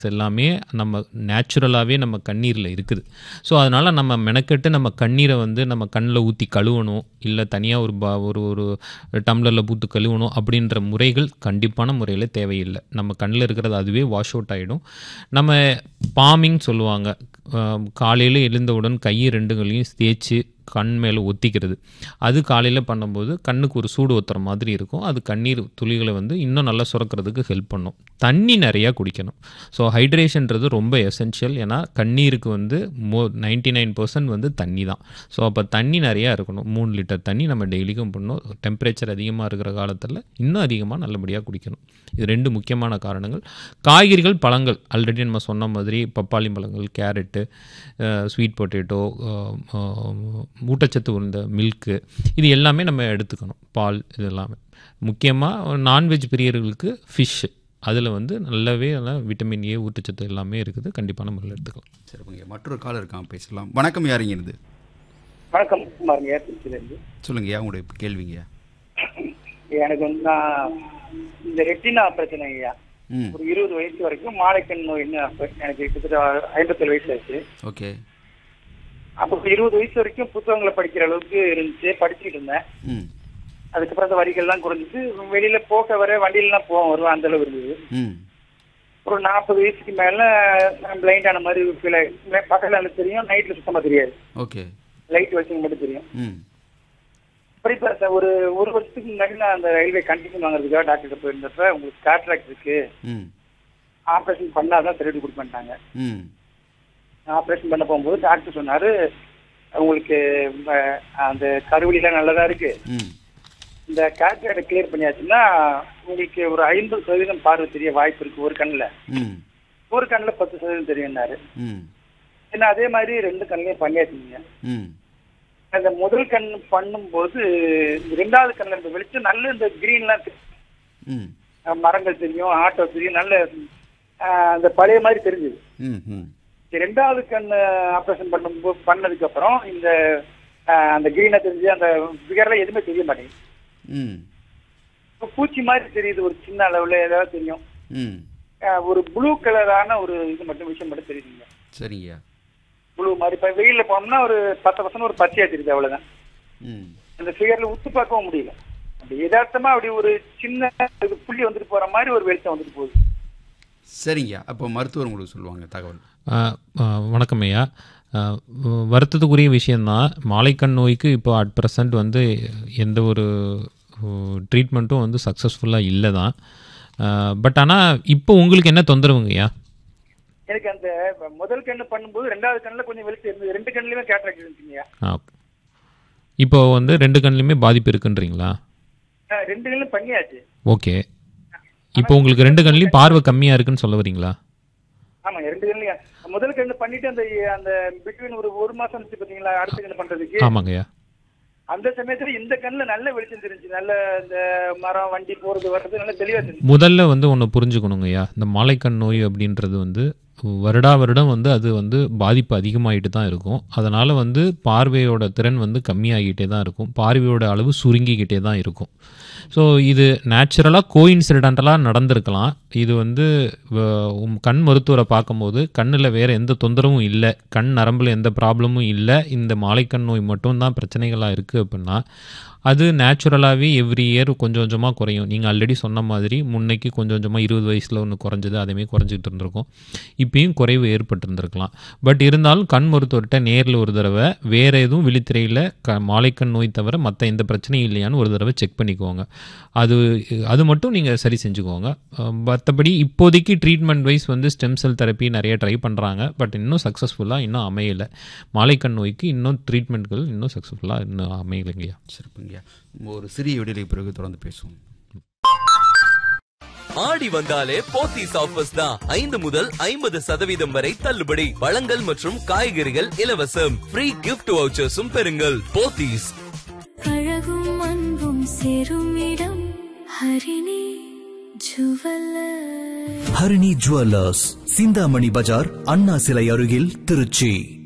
எல்லாமே நம்ம நேச்சுரலாகவே நம்ம கண்ணீரில் இருக்குது ஸோ அதனால் நம்ம மெனக்கெட்டு நம்ம கண்ணீரை வந்து நம்ம கண்ணில் ஊற்றி கழுவணும் இல்லை தனியாக ஒரு பா ஒரு ஒரு டம்ளரில் பூத்து கழுவணும் அப்படின்ற முறைகள் கண்டிப்பான முறையில் தேவையில்லை நம்ம கண்ணில் இருக்கிறது அதுவே வாஷ் அவுட் ஆகிடும் நம்ம பாமிங் சொல்லுவாங்க காலையில் எழுந்தவுடன் கையை ரெண்டுகளையும் தேய்ச்சி கண் மேலே ஒத்திக்கிறது அது காலையில் பண்ணும்போது கண்ணுக்கு ஒரு சூடு ஒத்துற மாதிரி இருக்கும் அது கண்ணீர் துளிகளை வந்து இன்னும் நல்லா சுரக்கிறதுக்கு ஹெல்ப் பண்ணும் தண்ணி நிறையா குடிக்கணும் ஸோ ஹைட்ரேஷன்றது ரொம்ப எசென்ஷியல் ஏன்னா கண்ணீருக்கு வந்து மோ நைன்டி நைன் பர்சன்ட் வந்து தண்ணி தான் ஸோ அப்போ தண்ணி நிறையா இருக்கணும் மூணு லிட்டர் தண்ணி நம்ம டெய்லிக்கும் பண்ணணும் டெம்பரேச்சர் அதிகமாக இருக்கிற காலத்தில் இன்னும் அதிகமாக நல்லபடியாக குடிக்கணும் இது ரெண்டு முக்கியமான காரணங்கள் காய்கறிகள் பழங்கள் ஆல்ரெடி நம்ம சொன்ன மாதிரி பப்பாளி பழங்கள் கேரட்டு ஸ்வீட் பொட்டேட்டோ ஊட்டச்சத்து உள்ள மில்க்கு இது எல்லாமே நம்ம எடுத்துக்கணும் பால் இது எல்லாமே முக்கியமாக நான்வெஜ் பிரியர்களுக்கு ஃபிஷ்ஷு அதில் வந்து நல்லாவே நல்லா விட்டமின் ஏ ஊட்டச்சத்து எல்லாமே இருக்குது கண்டிப்பான முறையில் எடுத்துக்கலாம் சரிங்க மற்றொரு கால் இருக்கான் பேசலாம் வணக்கம் யாருங்க இருந்து வணக்கம் குமாருங்க திருச்சியிலேருந்து சொல்லுங்கய்யா உங்களுடைய கேள்விங்கய்யா எனக்கு வந்து நான் இந்த ரெட்டினா பிரச்சனைங்கய்யா ம் ஒரு இருபது வயசு வரைக்கும் மாலைக்கண் நோய் எனக்கு கிட்டத்தட்ட ஐம்பத்தேழு வயசு ஆச்சு ஓகே அப்போ இருபது வயசு வரைக்கும் புத்தகங்களை படிக்கிற அளவுக்கு இருந்துச்சு படிச்சுட்டு இருந்தேன் ம் அதுக்கப்புறம் அந்த வரிகள்லாம் குறைஞ்சிட்டு வெளியில போக்க வர வண்டியிலலாம் போவோம் வருவேன் அந்த அளவு இருந்தது ம் ஒரு நாற்பது வயசுக்கு மேல பிளைண்ட் ஆன மாதிரி ஃபீல் பக்கத்துல எனக்கு தெரியும் நைட்ல சுத்தமா தெரியாது ஓகே லைட் வச்சு மட்டும் தெரியும் ம் அப்புறம் இப்ப சார் ஒரு ஒரு வருஷத்துக்கு முன்னாடி நான் அந்த ரயில்வே கண்டினியூ வாங்குறதுக்காக டாக்டர் போயிருந்தப்ப உங்களுக்கு காட்ராக்ட் இருக்கு ம் ஆப்ரேஷன் பண்ணாதான் திருடி கொடுப்பேன்ட்டாங்க ம் ஆப்ரேஷன் பண்ண போகும்போது டாக்டர் சொன்னாரு உங்களுக்கு அஹ், அந்த கருவலிலாம் நல்லதா இருக்கு ம் இந்த காட்ராக்டை கிளியர் பண்ணியாச்சுன்னா உங்களுக்கு ஒரு ஐம்பது சதவீதம் பார்வை தெரிய வாய்ப்பு இருக்கு ஒரு கண்ணுல ம் ஒரு கண்ணுல பத்து சதவீதம் தெரியும்னாரு ம் ஏன்னா அதே மாதிரி ரெண்டு கண்ணுலயும் பண்ணியாச்சுங்க ம் அந்த முதல் கண் பண்ணும்போது ரெண்டாவது கண்ணுல இந்த வெளிச்சம் நல்ல இந்த கிரீன்லாம் ம் மரங்கள் தெரியும் ஆட்டோ தெரியும் நல்ல அஹ், அந்த பழைய மாதிரி தெரிஞ்சுது ம் ம் இந்த ரெண்டாவது கண் ஆபரேஷன் பண்ணும்போது பண்ணதுக்கு அப்புறம் இந்த அஹ், அந்த கிரீனா தெரிஞ்சு அந்த பிகர்லாம் எதுவுமே தெரிய மாட்டேங்குது ம் இப்ப பூச்சி மாதிரி தெரியுது ஒரு சின்ன அளவுல ஏதாவது தெரியும் ம் அஹ், ஒரு ப்ளூ கலரான ஒரு இது மட்டும் விஷயம் மட்டும் தெரியுதுங்க சரிங்கய்யா ப்ளூ மாதிரி இப்ப வெயில்ல போனோம்னா ஒரு பத்து பர்சன்ட் ஒரு பச்சையா தெரியுது அவ்வளவுதான் ம் அந்த ஃபிகர்ல உத்து பார்க்கவும் முடியல அப்படி யதார்த்தமா அப்படி ஒரு சின்ன இது புள்ளி வந்துட்டு போற மாதிரி ஒரு வெளிச்சம் வந்துட்டு போகுது சரிங்கய்யா அப்போ மருத்துவர் உங்களுக்கு சொல்லுவாங்க தகவல் ஆஹ் ஆஹ் வணக்கம் ஐயா ஆஹ் வ- வருத்தத்துக்குரிய விஷயந்தான் மாலைக்கண் நோய்க்கு இப்போ அட் ப்ரெசண்ட் வந்து எந்த ஒரு ட்ரீட்மெண்ட்டும் வந்து சக்ஸஸ்ஃபுல்லாக இல்லை தான் பட் ஆனால் இப்போ உங்களுக்கு என்ன தொந்தரவுங்க ஐயா எனக்கு அந்த முதல் கண்ணு பண்ணும்போது ரெண்டாவது கண்ணுல கொஞ்சம் வெளிச்சம் இருந்தது ரெண்டு கண்ணுலயுமே கேட்ராக்ட் இருந்துச்சுங்க ஆ ஓகே இப்போ வந்து ரெண்டு கண்ணுலையுமே பாதிப்பு இருக்குன்றீங்களா அஹ், ரெண்டு கண்ணும் பண்ணியாச்சு ஓகே இப்போ உங்களுக்கு ரெண்டு கண்ணுலையும் பார்வை கம்மியாக இருக்குன்னு சொல்ல வரீங்களா ஆமா ரெண்டு கண்ணுலயும் முதல் கண்ணு பண்ணிட்டு அந்த அந்த பிட்வீன் ஒரு ஒரு மாசம் இருந்துச்சு பாத்தீங்களா அடுத்த கண்ணு பண்றதுக்கு ஆமாங்க ஐயா அந்த சமயத்துல இந்த கண்ணுல நல்ல வெளிச்சம் தெரிஞ்சு நல்ல இந்த மரம் வண்டி போறது வர்றது நல்ல தெளிவா தெரிஞ்சு முதல்ல வந்து ஒன்று புரிஞ்சுக்கணுங்க ஐயா இந்த மாலைக்கண் நோய் அப்படின்றது வந்து வருடா வருடம் வந்து அது வந்து பாதிப்பு அதிகமாகிட்டு தான் இருக்கும் அதனால் வந்து பார்வையோட திறன் வந்து கம்மியாகிட்டே தான் இருக்கும் பார்வையோட அளவு சுருங்கிக்கிட்டே தான் இருக்கும் ஸோ இது நேச்சுரலாக கோயின்சிடென்டலாக நடந்திருக்கலாம் இது வந்து வ- உம் கண் மருத்துவரை பார்க்கும்போது கண்ணில் வேறு எந்த தொந்தரவும் இல்லை கண் நரம்பில் எந்த ப்ராப்ளமும் இல்லை இந்த மாலைக்கண் நோய் மட்டும்தான் பிரச்சனைகளாக இருக்குது அப்படின்னா அது நேச்சுரலாகவே எவ்ரி இயர் கொஞ்சம் கொஞ்சமாக குறையும் நீங்கள் ஆல்ரெடி சொன்ன மாதிரி முன்னைக்கு கொஞ்சம் கொஞ்சமாக இருபது வயசில் ஒன்று குறைஞ்சது அதேமாரி குறைஞ்சிட்டு இருந்திருக்கும் இப்பயும் குறைவு ஏற்பட்டிருந்திருக்கலாம் பட் இருந்தாலும் கண் மருத்துவர்கிட்ட நேரில் ஒரு தடவை வேறு எதுவும் விழித்திரையில் க மாலைக்கண் நோய் தவிர மற்ற எந்த பிரச்சனையும் இல்லையான்னு ஒரு தடவை செக் பண்ணிக்கோங்க அது அது மட்டும் நீங்கள் சரி செஞ்சுக்கோங்க அஹ் மற்றபடி இப்போதைக்கு ட்ரீட்மெண்ட் வைஸ் வந்து ஸ்டெம் செல் தெரப்பி நிறைய ட்ரை பண்ணுறாங்க பட் இன்னும் சக்ஸஸ்ஃபுல்லாக இன்னும் அமையலை மாலைக்கண் நோய்க்கு இன்னும் ட்ரீட்மெண்ட்கள் இன்னும் சக்ஸஸ்ஃபுல்லாக இன்னும் அமையலைங்கய்யா சிறப்புங்கய்யா ஒரு சிறிய விடுதலை பிறகு தொடர்ந்து பேசுவோம் ஆடி வந்தாலே போத்தீஸ் ஆஃபர்ஸ் தான் ஐந்து முதல் ஐம்பது சதவீதம் வரை தள்ளுபடி பழங்கள் மற்றும் காய்கறிகள் இலவசம் ஃப்ரீ கிஃப்ட் வவுச்சர்ஸும் பெறுங்கள் போத்தீஸ் அழகும் அன்பும் சேரும் இடம் ஹரிணி ஜுவல்லர் ஹரிணி ஜுவல்லர்ஸ் சிந்தாமணி பஜார் அண்ணா சிலை அருகில் திருச்சி